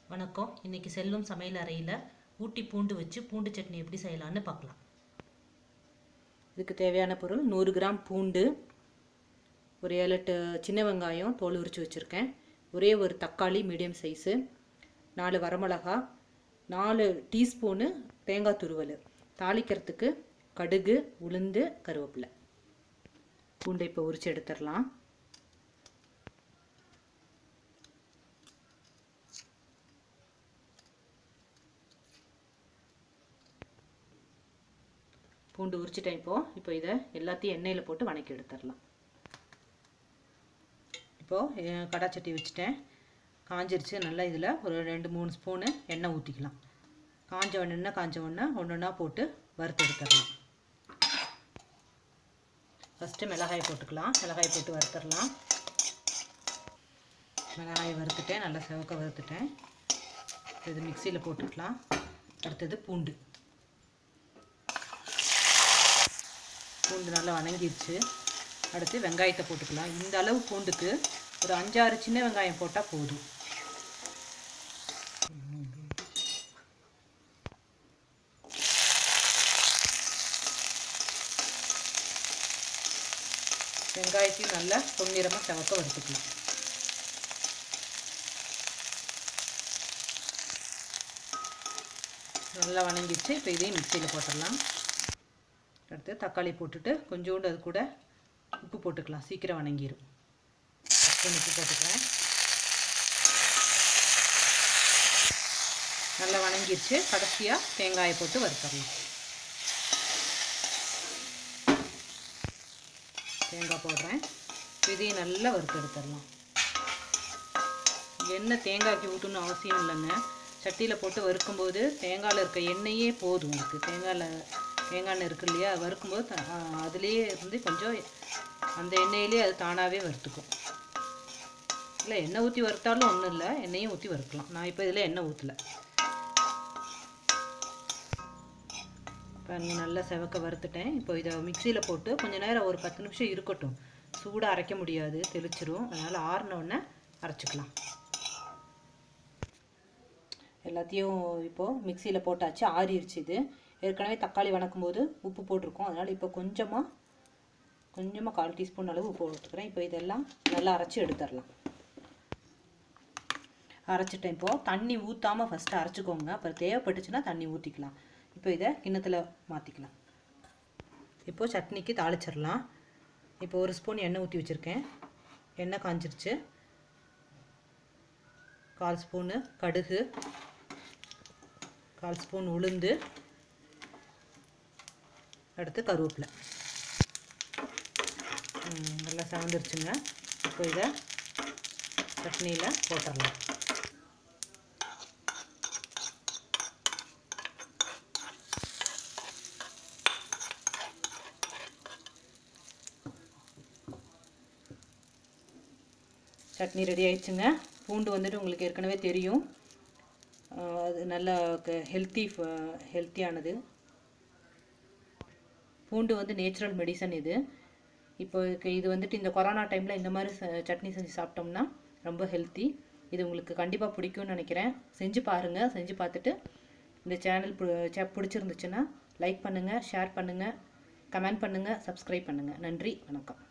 வணக்கம் இன்னைக்கு செல்வம் சமையல் அறையில் ஊட்டி பூண்டு வச்சு பூண்டு சட்னி எப்படி செய்யலான்னு பார்க்கலாம் இதுக்கு தேவையான பொருள் நூறு கிராம் பூண்டு ஒரு ஏழு எட்டு சின்ன வெங்காயம் தோல் உரித்து வச்சுருக்கேன் ஒரே ஒரு தக்காளி மீடியம் சைஸு நாலு வரமிளகா நாலு டீஸ்பூனு தேங்காய் துருவல் தாளிக்கிறதுக்கு கடுகு உளுந்து கருவேப்பிலை பூண்டை இப்போ உரித்து எடுத்துடலாம் பூண்டு உரிச்சிட்டேன் இப்போது இப்போ இதை எல்லாத்தையும் எண்ணெயில் போட்டு வணக்கி எடுத்துடலாம் இப்போது கடாச்சட்டி வச்சுட்டேன் காஞ்சிருச்சு நல்லா இதில் ஒரு ரெண்டு மூணு ஸ்பூனு எண்ணெய் ஊற்றிக்கலாம் காஞ்ச ஒன்று காஞ்ச ஒன்று ஒன்று ஒன்றா போட்டு வறுத்து எடுத்துடலாம் ஃபஸ்ட்டு மிளகாய் போட்டுக்கலாம் மிளகாய் போட்டு வறுத்துடலாம் மிளகாய் வறுத்துட்டேன் நல்லா செவக்க வறுத்துட்டேன் இது மிக்சியில் போட்டுக்கலாம் அடுத்தது பூண்டு பூண்டு நல்லா வணங்கிடுச்சு அடுத்து வெங்காயத்தை போட்டுக்கலாம் இந்த அளவு பூண்டுக்கு ஒரு அஞ்சாறு சின்ன வெங்காயம் போட்டால் போதும் வெங்காயத்தையும் நல்லா பொன்னிறமாக செவக்க வறுத்துக்கலாம் நல்லா வணங்கிடுச்சு இப்போ இதையும் மிக்சியில் போட்டுடலாம் அடுத்து தக்காளி போட்டுட்டு கொஞ்சோண்டு அது கூட உப்பு போட்டுக்கலாம் சீக்கிரம் வணங்கிடும் உப்பு போட்டுக்கிறேன் நல்லா வணங்கிடுச்சு கடைசியாக தேங்காயை போட்டு வறுத்தரலாம் தேங்காய் போடுறேன் இதையும் நல்லா வறுத்து எடுத்துடலாம் எண்ணெய் தேங்காய்க்கு ஊற்றணும் அவசியம் இல்லைங்க சட்டியில் போட்டு வறுக்கும்போது தேங்காயில் இருக்க எண்ணெயே போதும் உங்களுக்கு தேங்காயில் தேங்காய் எண்ணெய் இருக்கு இல்லையா வறுக்கும்போது அதுலேயே இருந்து கொஞ்சம் அந்த எண்ணெயிலே அது தானாகவே வறுத்துக்கும் இல்லை எண்ணெய் ஊற்றி வறுத்தாலும் ஒன்றும் இல்லை எண்ணெயும் ஊற்றி வறுக்கலாம் நான் இப்போ இதில் எண்ணெய் ஊற்றலை பாருங்க நல்லா செவக்க வறுத்துட்டேன் இப்போ இதை மிக்சியில் போட்டு கொஞ்சம் நேரம் ஒரு பத்து நிமிஷம் இருக்கட்டும் சூடாக அரைக்க முடியாது தெளிச்சிரும் அதனால் ஆறினோடனே அரைச்சிக்கலாம் எல்லாத்தையும் இப்போது மிக்சியில் போட்டாச்சு ஆறிடுச்சு இது ஏற்கனவே தக்காளி வணக்கும் போது உப்பு போட்டிருக்கோம் அதனால் இப்போ கொஞ்சமாக கொஞ்சமாக கால் டீஸ்பூன் அளவு உப்பு போட்டுக்கிறேன் இப்போ இதெல்லாம் நல்லா அரைச்சி எடுத்துடலாம் அரைச்சிட்டேன் இப்போது தண்ணி ஊற்றாமல் ஃபஸ்ட்டு அரைச்சிக்கோங்க அப்புறம் தேவைப்பட்டுச்சுன்னா தண்ணி ஊற்றிக்கலாம் இப்போ இதை கிண்ணத்தில் மாற்றிக்கலாம் இப்போது சட்னிக்கு தாளிச்சிடலாம் இப்போ ஒரு ஸ்பூன் எண்ணெய் ஊற்றி வச்சுருக்கேன் எண்ணெய் காஞ்சிருச்சு கால் ஸ்பூனு கடுகு கால் ஸ்பூன் உளுந்து அடுத்து கருவேப்பிலை நல்லா சவந்துருச்சுங்க இப்போ இதை சட்னியில் போட்டுடலாம் சட்னி ரெடி ஆயிடுச்சுங்க பூண்டு வந்துட்டு உங்களுக்கு ஏற்கனவே தெரியும் அது நல்ல ஹெல்த்தி ஹெல்த்தியானது பூண்டு வந்து நேச்சுரல் மெடிசன் இது இப்போ இது வந்துட்டு இந்த கொரோனா டைமில் இந்த மாதிரி சட்னி செஞ்சு சாப்பிட்டோம்னா ரொம்ப ஹெல்த்தி இது உங்களுக்கு கண்டிப்பாக பிடிக்கும்னு நினைக்கிறேன் செஞ்சு பாருங்கள் செஞ்சு பார்த்துட்டு இந்த சேனல் பிடிச்சிருந்துச்சுன்னா லைக் பண்ணுங்கள் ஷேர் பண்ணுங்கள் கமெண்ட் பண்ணுங்கள் சப்ஸ்கிரைப் பண்ணுங்கள் நன்றி வணக்கம்